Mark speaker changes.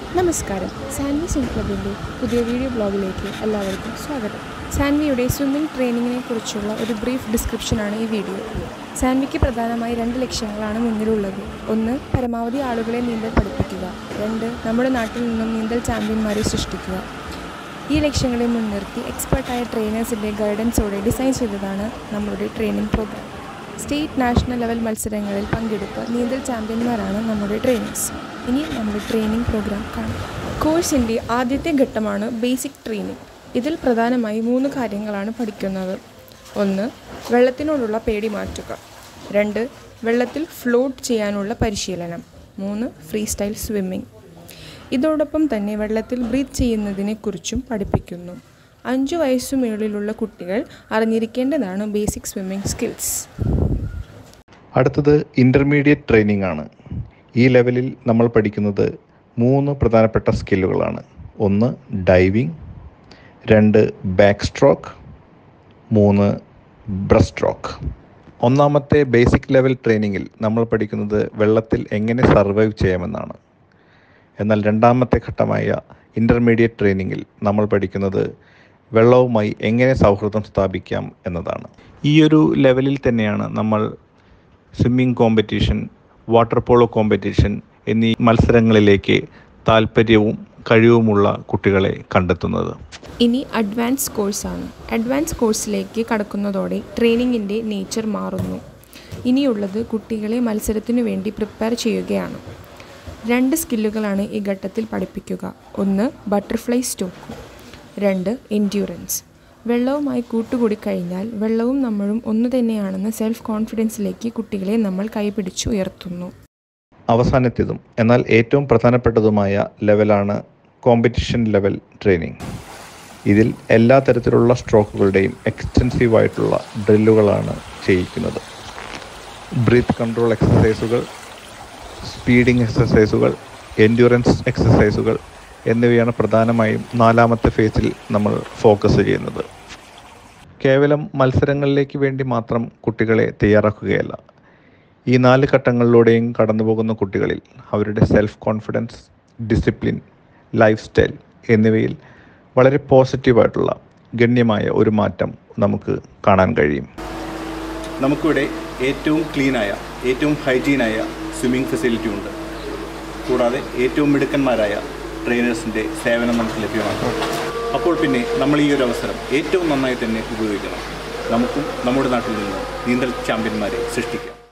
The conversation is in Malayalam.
Speaker 1: നമസ്കാരം സാൻവി സ്വിം ക്ലബിൻ്റെ പുതിയ വീഡിയോ ബ്ലോഗിലേക്ക് എല്ലാവർക്കും സ്വാഗതം സാൻവിയുടെ സ്വിമ്മിംഗ് ട്രെയിനിങ്ങിനെ കുറിച്ചുള്ള ഒരു ബ്രീഫ് ഡിസ്ക്രിപ്ഷനാണ് ഈ വീഡിയോ സാൻവിക്ക് പ്രധാനമായി രണ്ട് ലക്ഷ്യങ്ങളാണ് മുന്നിലുള്ളത് ഒന്ന് പരമാവധി ആളുകളെ നീന്തൽ പഠിപ്പിക്കുക രണ്ട് നമ്മുടെ നാട്ടിൽ നിന്നും നീന്തൽ ചാമ്പ്യന്മാരെ സൃഷ്ടിക്കുക ഈ ലക്ഷ്യങ്ങളെ മുൻനിർത്തി എക്സ്പെർട്ടായ ട്രെയിനേഴ്സിൻ്റെ ഗൈഡൻസോടെ ഡിസൈൻ ചെയ്തതാണ് നമ്മളുടെ training programme state national level മത്സരങ്ങളിൽ പങ്കെടുത്ത നീന്തൽ ചാമ്പ്യന്മാരാണ് നമ്മുടെ ട്രെയിനേഴ്സ് ഇനി നമ്മുടെ ട്രെയിനിങ് പ്രോഗ്രാം കാണാം കോഴ്സിൻ്റെ ആദ്യത്തെ ഘട്ടമാണ് ബേസിക് ട്രെയിനിങ് ഇതിൽ പ്രധാനമായി മൂന്ന് കാര്യങ്ങളാണ് പഠിക്കുന്നത് ഒന്ന് വെള്ളത്തിനോടുള്ള പേടി മാറ്റുക രണ്ട് വെള്ളത്തിൽ ഫ്ലോട്ട് ചെയ്യാനുള്ള പരിശീലനം മൂന്ന് ഫ്രീ സ്റ്റൈൽ സ്വിമ്മിംഗ് ഇതോടൊപ്പം തന്നെ വെള്ളത്തിൽ ബ്രീത്ത് ചെയ്യുന്നതിനെക്കുറിച്ചും പഠിപ്പിക്കുന്നു അഞ്ചു വയസ്സു മുകളിലുള്ള കുട്ടികൾ അറിഞ്ഞിരിക്കേണ്ടതാണ് ബേസിക് സ്വിമ്മിംഗ് സ്കിൽസ്
Speaker 2: അടുത്തത് ഇൻ്റർമീഡിയറ്റ് ട്രെയിനിങ് ആണ് ഈ ലെവലിൽ നമ്മൾ പഠിക്കുന്നത് മൂന്ന് പ്രധാനപ്പെട്ട സ്കില്ലുകളാണ് ഒന്ന് ഡൈവിംഗ് രണ്ട് ബാക്ക് സ്ട്രോക്ക് മൂന്ന് ബ്രസ്റ്റ് സ്ട്രോക്ക് ഒന്നാമത്തെ ബേസിക് ലെവൽ ട്രെയിനിങ്ങിൽ നമ്മൾ പഠിക്കുന്നത് വെള്ളത്തിൽ എങ്ങനെ സർവൈവ് ചെയ്യാമെന്നാണ് എന്നാൽ രണ്ടാമത്തെ ഘട്ടമായ ഇൻ്റർമീഡിയറ്റ് ട്രെയിനിങ്ങിൽ നമ്മൾ പഠിക്കുന്നത് വെള്ളവുമായി എങ്ങനെ സൗഹൃദം സ്ഥാപിക്കാം എന്നതാണ് ഈ ഒരു ലെവലിൽ തന്നെയാണ് നമ്മൾ swimming competition water polo competition എന്നീ മത്സരങ്ങളിലേക്ക് താല്പര്യവും കഴിവുമുള്ള കുട്ടികളെ കണ്ടെത്തുന്നത്
Speaker 1: ഇനി അഡ്വാൻസ് കോഴ്സാണ് അഡ്വാൻസ് കോഴ്സിലേക്ക് കടക്കുന്നതോടെ ട്രെയിനിങ്ങിൻ്റെ നേച്ചർ മാറുന്നു ഇനിയുള്ളത് കുട്ടികളെ മത്സരത്തിനു വേണ്ടി പ്രിപ്പയർ ചെയ്യുകയാണ് രണ്ട് സ്കില്ലുകളാണ് ഈ ഘട്ടത്തിൽ പഠിപ്പിക്കുക ഒന്ന് ബട്ടർഫ്ലൈ സ്റ്റോക്ക് രണ്ട് എൻഡ്യൂറൻസ് വെള്ളവുമായി കൂട്ടുകൂടി കഴിഞ്ഞാൽ വെള്ളവും നമ്മളും ഒന്നു തന്നെയാണെന്ന സെൽഫ് കോൺഫിഡൻസിലേക്ക് കുട്ടികളെ നമ്മൾ കൈപിടിച്ച് ഉയർത്തുന്നു
Speaker 2: അവസാനത്തേതും എന്നാൽ ഏറ്റവും പ്രധാനപ്പെട്ടതുമായ ലെവലാണ് കോമ്പറ്റീഷൻ ലെവൽ ട്രെയിനിങ് ഇതിൽ എല്ലാ തരത്തിലുള്ള സ്ട്രോക്കുകളുടെയും എക്സ്റ്റെൻസീവ് ആയിട്ടുള്ള ഡ്രില്ലുകളാണ് ചെയ്യിക്കുന്നത് ബ്രീത്ത് കൺട്രോൾ എക്സസൈസുകൾ സ്പീഡിംഗ് എക്സസൈസുകൾ എൻഡ്യൂറൻസ് എക്സസൈസുകൾ എന്നിവയാണ് പ്രധാനമായും നാലാമത്തെ ഫേസിൽ നമ്മൾ ഫോക്കസ് ചെയ്യുന്നത് കേവലം മത്സരങ്ങളിലേക്ക് വേണ്ടി മാത്രം കുട്ടികളെ തയ്യാറാക്കുകയല്ല ഈ നാല് ഘട്ടങ്ങളിലൂടെയും കടന്നു പോകുന്ന കുട്ടികളിൽ അവരുടെ self confidence discipline life style എന്നിവയിൽ വളരെ പോസിറ്റീവായിട്ടുള്ള ഗണ്യമായ ഒരു മാറ്റം നമുക്ക് കാണാൻ കഴിയും
Speaker 3: നമുക്കിവിടെ ഏറ്റവും ക്ലീനായ ഏറ്റവും ഹൈജീനായ സ്വിമ്മിംഗ് ഫെസിലിറ്റി ഉണ്ട് കൂടാതെ ഏറ്റവും മിടുക്കന്മാരായ ട്രെയിനേഴ്സിൻ്റെ സേവനം നമുക്ക് ലഭ്യമാണ് അപ്പോൾ പിന്നെ നമ്മൾ ഈ ഒരു അവസരം ഏറ്റവും നന്നായി തന്നെ ഉപയോഗിക്കണം നമുക്കും നമ്മുടെ നാട്ടിൽ നിന്ന് നീന്തൽ ചാമ്പ്യന്മാരെ സൃഷ്ടിക്കാം